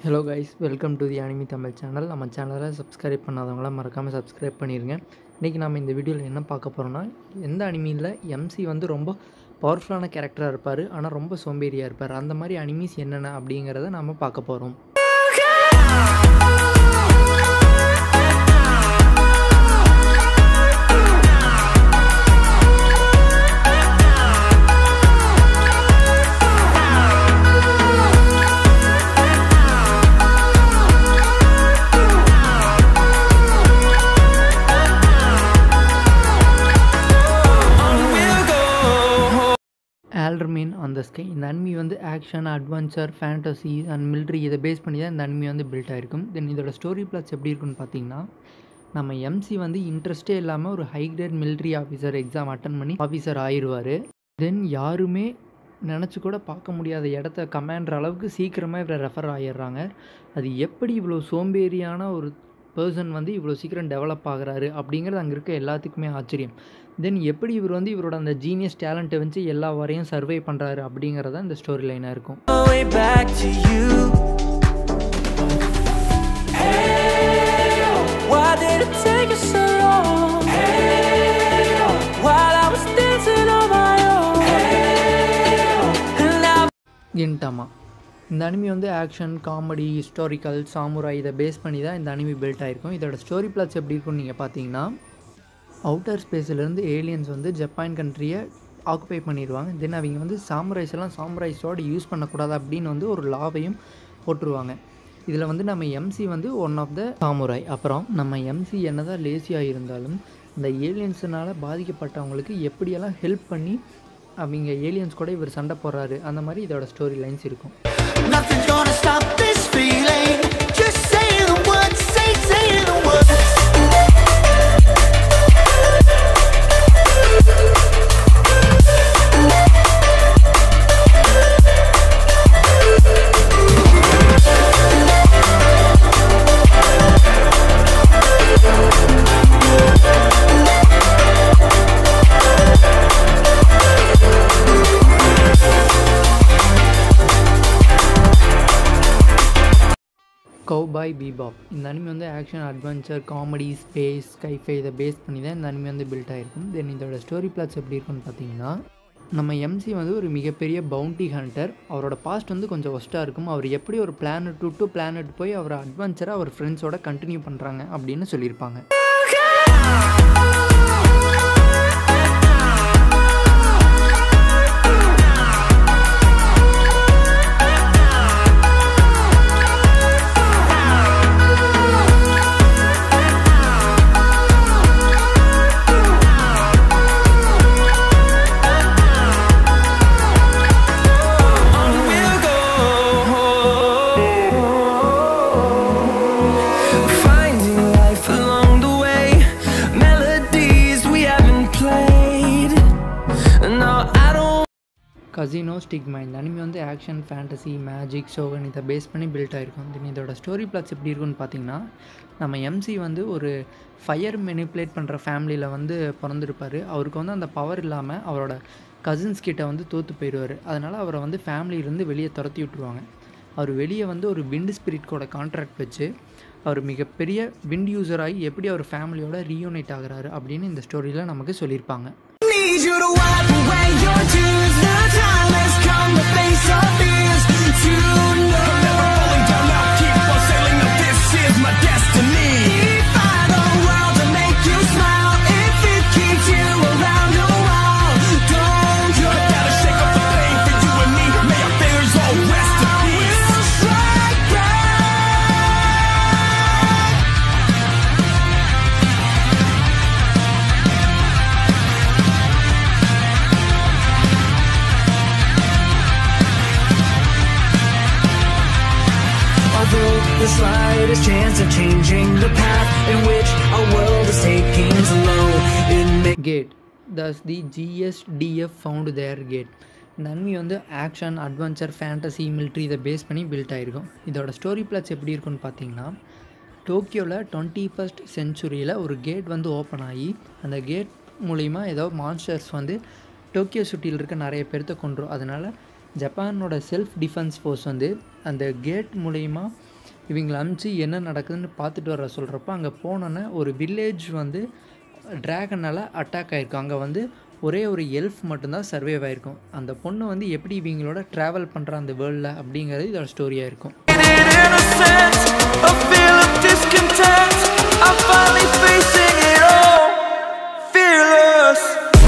Hello guys welcome to the anime Tamil channel நம்ம சேனலை subscribe பண்ணாதவங்களாம் மறக்காமல் சப்ஸ்கிரைப் பண்ணிடுங்க இன்றைக்கி நம்ம இந்த வீடியோவில் என்ன பார்க்க போகிறோம்னா எந்த அனிமியில் எம்சி வந்து ரொம்ப பவர்ஃபுல்லான கேரக்டராக இருப்பார் ஆனால் ரொம்ப சோம்பேறியாக இருப்பார் அந்த மாதிரி அனிமீஸ் என்னென்ன அப்படிங்கிறத நம்ம பார்க்க போகிறோம் ஆல்டர்மீன் ஆன் த ஸ்கை இந்த அனிமி வந்து action adventure fantasy and military இதை பேஸ் பண்ணி தான் இந்த அனிமி வந்து பில்ட் ஆகிருக்கும் தென் இதோட ஸ்டோரி பிளாட்ஸ் எப்படி இருக்குன்னு பார்த்தீங்கன்னா நம்ம எம்சி வந்து இன்ட்ரெஸ்டே இல்லாமல் ஒரு high grade military officer exam attend பண்ணி ஆஃபீஸர் ஆயிடுவார் தென் யாருமே நினச்சி கூட பார்க்க முடியாத இடத்த கமாண்டர் அளவுக்கு சீக்கிரமாக இவரை ரெஃபர் ஆகிடுறாங்க அது எப்படி இவ்வளோ சோம்பேறியான ஒரு பர்சன் வந்து இவ்வளோ சீக்கிரம் டெவலப் ஆகுறாரு அப்படிங்கிறது அங்கே இருக்க எல்லாத்துக்குமே ஆச்சரியம் தென் எப்படி இவர் வந்து இவரோட அந்த ஜீனியஸ் டேலண்ட்டை வச்சு எல்லா வரையும் சர்வை பண்ணுறாரு அப்படிங்கிறத இந்த ஸ்டோரி லைனாக இருக்கும் way back to you. Hey, why did it take us so long? Hey, while I was dancing on my own. And now கின்டமா இந்த அனிமி வந்து ஆக்ஷன் காமெடி ஹிஸ்டாரிக்கல் சாமுராய் இதை பேஸ் பண்ணி தான் இந்த அனிமி பில்ட் ஆகிருக்கும் இதோட ஸ்டோரி பிளாட்ஸ் எப்படி இருக்கும்னு நீங்கள் பார்த்தீங்கன்னா அவுட்டர் ஸ்பேஸ்லேருந்து ஏலியன்ஸ் வந்து ஜப்பான் கண்ட்ரியை ஆக்குபை பண்ணிடுவாங்க தென் அவங்க வந்து சாமுரைஸ் எல்லாம் சாமுரைஸோடு யூஸ் பண்ணக்கூடாது அப்படின்னு வந்து ஒரு லாவையும் போட்டுருவாங்க இதில் வந்து நம்ம எம்சி வந்து ஒன் ஆஃப் த சாமுராய் அப்புறம் நம்ம எம்சி என்னதான் லேசியாக இருந்தாலும் இந்த ஏலியன்ஸுனால் பாதிக்கப்பட்டவங்களுக்கு எப்படியெல்லாம் ஹெல்ப் பண்ணி அவங்க ஏலியன்ஸ் கூட இவர் சண்டை போடுறாரு அந்த மாதிரி இதோட ஸ்டோரி லைன்ஸ் இருக்கும் nothing's gonna stop this feeling. Just say the words, say, say the words. Cowboy Bebop இந்த அனிமி வந்து action adventure comedy space scifi இதை பேஸ் பண்ணி தான் இந்த அனிமி வந்து பில்ட் ஆகிருக்கும் தென் இதோட ஸ்டோரி பிளாட்ஸ் எப்படி இருக்குன்னு பார்த்தீங்கன்னா நம்ம எம்சி வந்து ஒரு மிகப்பெரிய பவுண்டி ஹண்டர் அவரோட பாஸ்ட் வந்து கொஞ்சம் ஒஸ்ட்டாக இருக்கும் அவர் எப்படி ஒரு பிளானட் டு டு பிளானட் போய் அவர் அட்வென்ச்சராக அவர் ஃப்ரெண்ட்ஸோட கண்டினியூ பண்ணுறாங்க அப்படின்னு சொல்லியிருப்பாங்க We'll go finding life along the way. Melodies we haven't played. No, I don't. Kaze no Stigma இந்த அனிமி வந்து ஆக்ஷன் ஃபேண்டசி மேஜிக் ஷோகன் இதை பேஸ் பண்ணி பில்ட் ஆகிருக்கும் தென் இதோட ஸ்டோரி பிளாட்ஸ் எப்படி இருக்குன்னு பார்த்தீங்கன்னா நம்ம எம்சி வந்து ஒரு ஃபயர் மெனிப்புலேட் பண்ணுற ஃபேமிலியில் வந்து பிறந்திருப்பார் அவருக்கு வந்து அந்த பவர் இல்லாமல் அவரோட கசின்ஸ் கிட்ட வந்து தோற்று போயிடுவார் அதனால் அவரை வந்து ஃபேமிலியிலேருந்து வெளியே துரத்தி விட்ருவாங்க அவர் வெளியே வந்து ஒரு விண்ட் ஸ்பிரிட் கூட கான்ட்ராக்ட் வச்சு அவர் மிகப்பெரிய விண்ட் யூசர் ஆகி எப்படி அவர் ஃபேமிலியோட ரீயூனைட் ஆகுறாரு அப்படின்னு இந்த ஸ்டோரியில் நமக்கு சொல்லியிருப்பாங்க Need you to wipe away your tears. The time has come to face our fears. To know. I'm never falling down. I'll keep on sailing. Now this is my destiny. Defy the world to make you smile. If it keeps you around your wall, don't you? I gotta shake up the pain for you and me. May our fears all rest in peace. We'll strike back. Although the slightest chance of changing the path in which our world is taking slow, it may Gate thus the JSDF fought there Gate இந்த anime வந்து action adventure fantasy military இதை base பண்ணி built ஆகிருக்கும் இதோட story plots எப்படி இருக்குன்னு பார்த்தீங்கன்னா டோக்கியோவில் டுவெண்ட்டி ஃபஸ்ட் செஞ்சுரியில் ஒரு கேட் வந்து ஓப்பன் ஆகி அந்த கேட் மூலிமா ஏதோ மான்ஸ்டர்ஸ் வந்து டோக்கியோ சிட்டியில் இருக்க நிறைய பேர்த்த கொண்டுரும் அதனால் ஜப்பானோட செல்ஃப் டிஃபென்ஸ் ஃபோர்ஸ் வந்து அந்த கேட் மூலயமா இவங்களை அமுச்சு என்ன நடக்குதுன்னு பார்த்துட்டு வர சொல்கிறப்ப அங்கே போனோன்னே ஒரு வில்லேஜ் வந்து ட்ராகனால் அட்டாக் ஆகிருக்கும் அங்கே வந்து ஒரே ஒரு எல்ஃப் மட்டும்தான் சர்வைவ் ஆகிருக்கும் அந்த பொண்ணு வந்து எப்படி இவங்களோட ட்ராவல் பண்ணுற அந்த வேர்ல்டில் அப்படிங்கிறது இதோட ஸ்டோரியாக இருக்கும் innocent, a feel of discontent. I'm finally facing it all, fearless.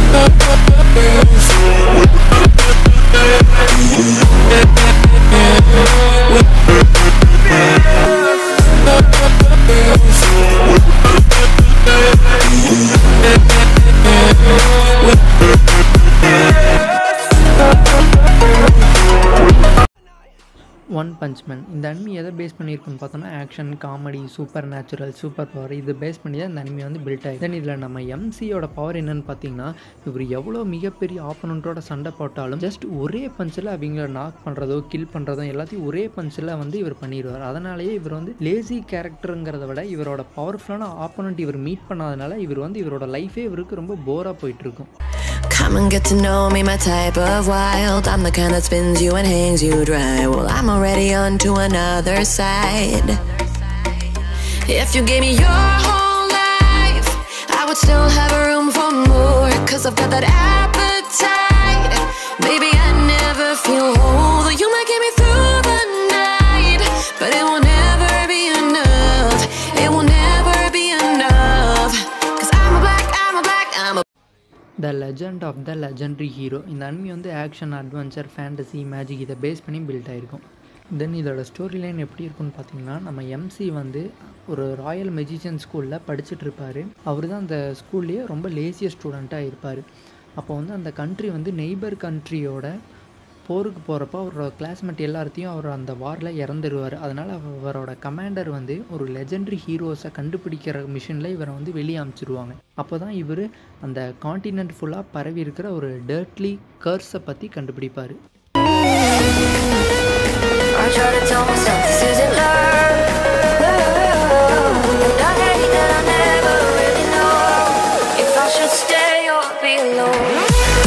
One punch man இந்த அனிமி எதை பேஸ் பண்ணியிருக்குன்னு பார்த்தோன்னா action comedy supernatural super power இதை பேஸ் பண்ணி தான் இந்த அனிமி வந்து பில்ட் ஆகி தென் இதில் நம்ம எம்சியோட பவர் என்னன்னு பார்த்தீங்கன்னா இவர் எவ்வளோ மிகப்பெரிய ஆப்பனண்ட்டோட சண்டை போட்டாலும் ஜஸ்ட் ஒரே பஞ்சில் அவங்கள நாக் பண்ணுறதோ கில் பண்ணுறதோ எல்லாத்தையும் ஒரே பஞ்சில் வந்து இவர் பண்ணிடுவார் அதனாலேயே இவர் வந்து லேசி கேரக்டருங்கிறத விட இவரோட பவர்ஃபுல்லான ஆப்பனண்ட் இவர் மீட் பண்ணாதனால இவர் வந்து இவரோட லைஃபே இவருக்கு ரொம்ப போராக போயிட்டுருக்கும் Come and get to know me, my type of wild. I'm the kind that spins you and hangs you dry. Well, I'm already on to another side. If you gave me your whole life, I would still have room for more. Cause I've got that appetite. Baby, I never feel whole. Though you might get me through the night, but it will never be enough. It will never be enough. Cause I'm a black, I'm a black, I'm a the legend of the legendary hero இந்த anime வந்து action adventure fantasy magic இதை base பண்ணி built ஆகிருக்கும் then இதோட story line எப்படி இருக்குன்னு பார்த்தீங்கன்னா நம்ம எம்சி வந்து ஒரு ராயல் மெஜிஷியன் ஸ்கூலில் படிச்சுட்டு இருப்பார் அவர் தான் அந்த ஸ்கூல்லேயே ரொம்ப லேசிய ஸ்டூடெண்ட்டாக இருப்பார் அப்போ வந்து அந்த கண்ட்ரி வந்து நெய்பர் கண்ட்ரியோட போருக்கு போகிறப்ப அவரோட கிளாஸ்மேட் எல்லாத்தையும் அவர் அந்த வாரில் இறந்துருவார் அதனால் அவரோட கமாண்டர் வந்து ஒரு லெஜெண்டரி ஹீரோஸை கண்டுபிடிக்கிற மிஷனில் இவரை வந்து வெளியே அனுப்பிச்சிருவாங்க அப்போ தான் இவர் அந்த காண்டினென்ட் ஃபுல்லாக பரவி இருக்கிற ஒரு டர்ட்லி கர்ஸை பற்றி கண்டுபிடிப்பார் I try to tell myself this isn't love. And I hate that I never really know if I should stay or be alone.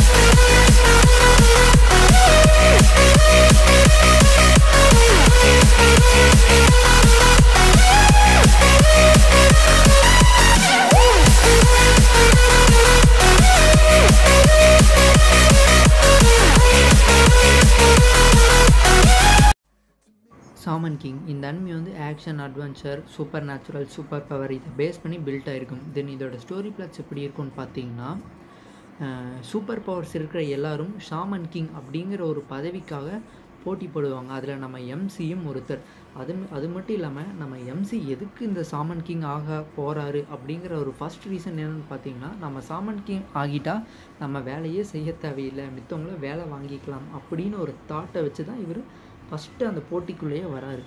Shaman King இந்த அனிமி வந்து action adventure supernatural super power இதை base பண்ணி built ஆகிருக்கும் then இதோட story plots எப்படி இருக்கும்னு பார்த்தீங்கன்னா super powers இருக்கிற எல்லாரும் ஷாமன் கிங் அப்படிங்கிற ஒரு பதவிக்காக போட்டி போடுவாங்க அதில் நம்ம எம்சியும் ஒருத்தர் அது ம- அது மட்டும் இல்லாமல் நம்ம எம்சி எதுக்கு இந்த சாமன் கிங் ஆக போகிறாரு அப்படிங்கிற ஒரு ஃபர்ஸ்ட் ரீசன் என்னன்னு பார்த்தீங்கன்னா நம்ம சாமன் கிங் ஆகிட்டா நம்ம வேலையே செய்ய தேவையில்லை மித்தவங்கள வேலை வாங்கிக்கலாம் அப்படின்னு ஒரு தாட்டை வச்சு தான் இவர் ஃபஸ்ட்டு அந்த போட்டிக்குள்ளேயே வராரு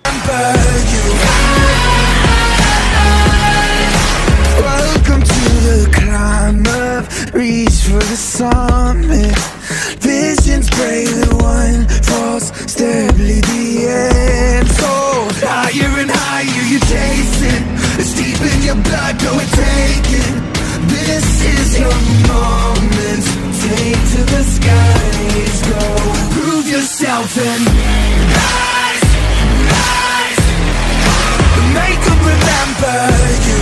Welcome to the climb up, reach for the summit. Visions brave and one false step lead the end. So higher and higher you chase it. It's deep in your blood, go and take it. This is your moment. Take to the skies, go. Prove yourself and rise, rise. Make them remember you.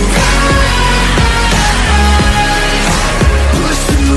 Push through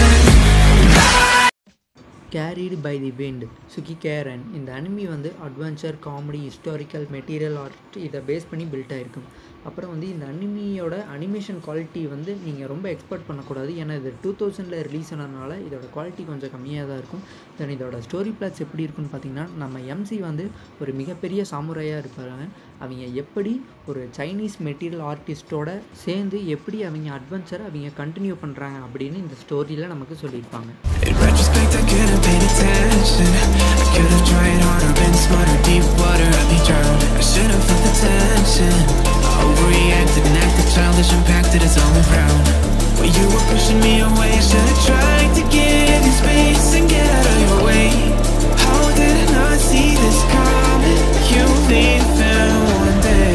carried by the wind சுகி கேரன் இந்த anime வந்து adventure comedy historical martial art இதை base பண்ணி built ஆகிருக்கும் அப்புறம் வந்து இந்த அனிமியோட அனிமேஷன் குவாலிட்டி வந்து நீங்கள் ரொம்ப எக்ஸ்பெக்ட் பண்ணக்கூடாது ஏன்னா இது டூ தௌசண்டில் ரிலீஸ் ஆனதுனால இதோட குவாலிட்டி கொஞ்சம் கம்மியாக தான் இருக்கும் தென் இதோட ஸ்டோரி பிளாட்ஸ் எப்படி இருக்குன்னு பார்த்தீங்கன்னா நம்ம எம்சி வந்து ஒரு மிகப்பெரிய சாமுராயாக இருப்பாங்க அவங்க எப்படி ஒரு சைனீஸ் மெட்டீரியல் ஆர்டிஸ்ட்டோட சேர்ந்து எப்படி அவங்க அட்வென்ச்சரை அவங்க கண்டினியூ பண்ணுறாங்க அப்படின்னு இந்த ஸ்டோரியில் நமக்கு சொல்லியிருப்பாங்க In retrospect, I could have paid attention. I could have tried harder, been smarter. Deep water, I'd be drowned. I should have felt the tension. I overreacted and acted childish, impacted, it's all around. Well, you were pushing me away. I should have tried to give you space and get out of your way. How did I not see this coming? You leave them one day.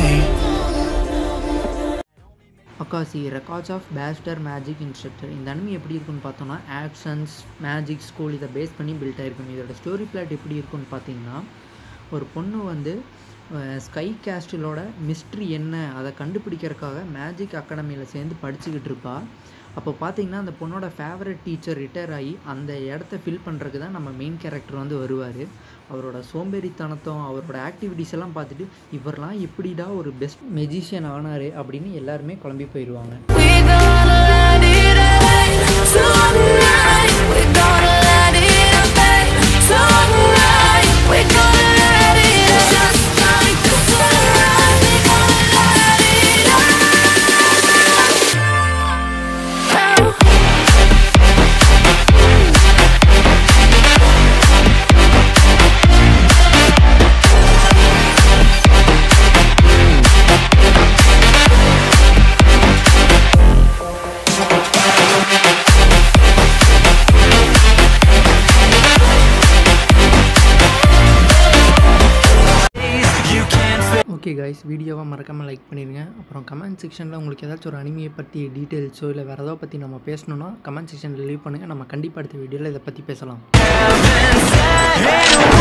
Akashic records of bastard magic instructor இந்த anime எப்படி இருக்குன்னு பார்த்தோம்னா actions magic school இதை base பண்ணி build ஆயிருக்கும் இதோட story plot எப்படி இருக்குன்னு பார்த்தீங்கன்னா ஒரு பொண்ணு வந்து ஸ்கை கேஸ்டிலோட மிஸ்ட்ரி என்ன அதை கண்டுபிடிக்கிறதுக்காக மேஜிக் அகாடமியில் சேர்ந்து படிச்சுக்கிட்டு இருப்பா அப்போ பார்த்தீங்கன்னா அந்த பொண்ணோட ஃபேவரட் டீச்சர் ரிட்டையர் ஆகி அந்த இடத்த ஃபில் பண்ணுறதுக்கு தான் நம்ம மெயின் கேரக்டர் வந்து வருவார் அவரோட சோம்பேறித்தனத்தம் அவரோட ஆக்டிவிட்டீஸ் எல்லாம் பார்த்துட்டு இவரெலாம் எப்படிடா ஒரு பெஸ்ட் மெஜிஷியன் ஆனார் அப்படின்னு எல்லாருமே குழம்பி போயிடுவாங்க We gonna light it up tonight. We gonna light it up tonight. We gonna light it up just like the sunrise. We gonna light it up. You can't fake okay guys வீடியோவை மறக்காமல் like பண்ணிடுங்க அப்புறம் comment செக்ஷனில் உங்களுக்கு ஏதாச்சும் ஒரு அனிமையை பற்றி டீட்டெயில்ஸோ இல்லை வேறு ஏதோ பற்றி நம்ம பேசணுன்னா கமெண்ட் செக்ஷனில் லீவ் பண்ணுங்கள் நம்ம கண்டிப்பாக அடுத்த வீடியோவில் இதை பற்றி பேசலாம் heaven